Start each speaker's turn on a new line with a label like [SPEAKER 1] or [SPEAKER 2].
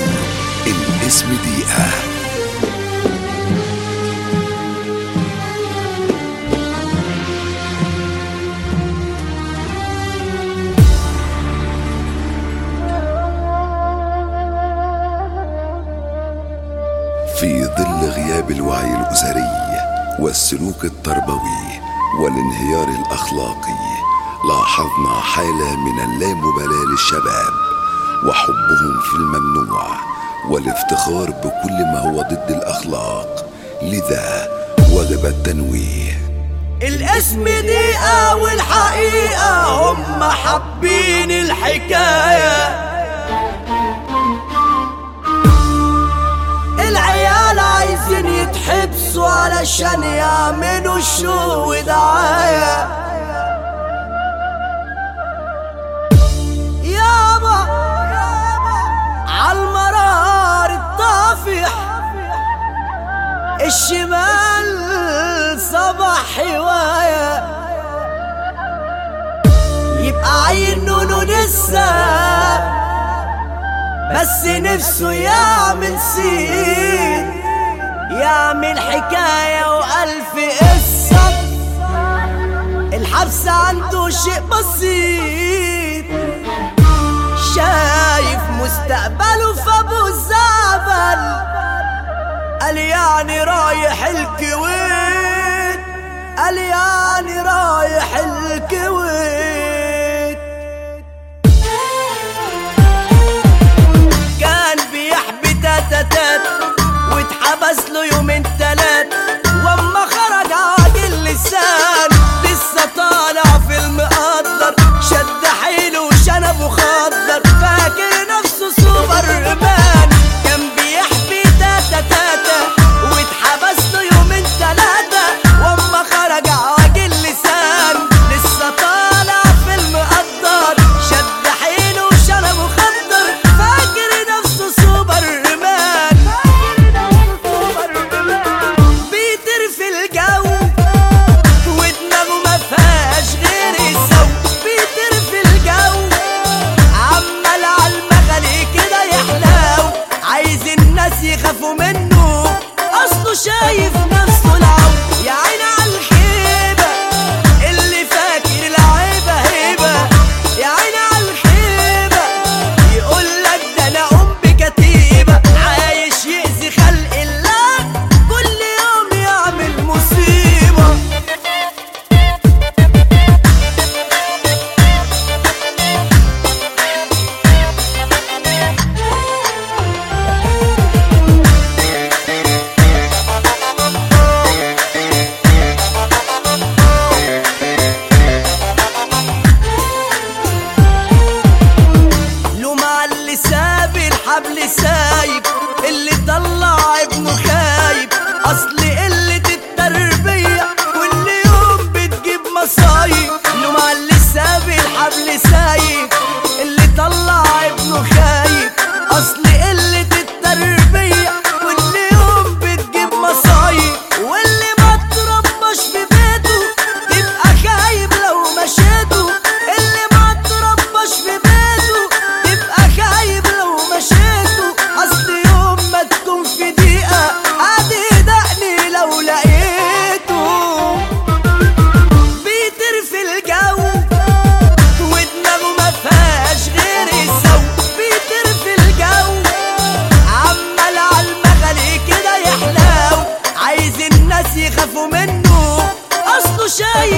[SPEAKER 1] الاسم دقيقة في ظل غياب الوعي الأسري والسلوك التربوي والانهيار الأخلاقي لاحظنا حالة من اللامبالاة للشباب وحبهم في الممنوع والافتخار بكل ما هو ضد الأخلاق لذا وجب التنويه
[SPEAKER 2] الاسم دقيقة والحقيقة هم حابين الحكاية العيال عايزين يتحبسوا علشان يعملوا الشو ودعاية يابا عالمرار الطافح الشمال صباح هواية يبقى عين نونو لسه بس نفسه يعمل سين يعمل حكاية وألف قصة الحبس عنده شيء بسيط شايف مستقبله في أبو الزعبل قال يعني رايح الكويت قال يعني رايح الكويت كان بيحبي تاتاتات واتحبس له يومين تلات واما خرج عادل اللسان لسه طالع في المقدر شد حيله وشنبه خضر فاكر نفسه سوبر مان كان بيحبي تاتا تاتا واتحبس له يومين تلاتة واما خرج عاجل لسان لسه طالع في المقدر شد حيله وشنبه خضر فاكر نفسه سوبر مان بيطير في الجو ودماغه ما فيهاش غير السو بيطير في الجو عمال على المغالي كده يحلو عايز الناس يخافوا منه اصله شايف نفسه العو يا عيني على الخيبه اللي فاكر العيبه هيبه يا عيني على الخيبه يقول لك ده انا ام بكتيبه عايش يأذي خلق الله كل يوم يعمل مصيبه له مع اللي ساب الحبل سايب اللي طلع ابنه خايب اصل قلة التربية كل يوم بتجيب مصايب له مع اللي ساب الحبل سايب اللي طلع ابنه خايب اصل قلة التربية كل يوم بتجيب مصايب واللي ما تربش في بيته تبقى خايب لو مشيته اللي ما تربش في بيته تبقى خايب لو مشيته اصل يوم ما تكون في دقيقة عادي دقني لو لقيته بيطير في الجو ودماغه ما فيهاش غير السو بيطير في الجو عمال على المغالي كده يحلو عايز الناس يخافوا منه اصله شايف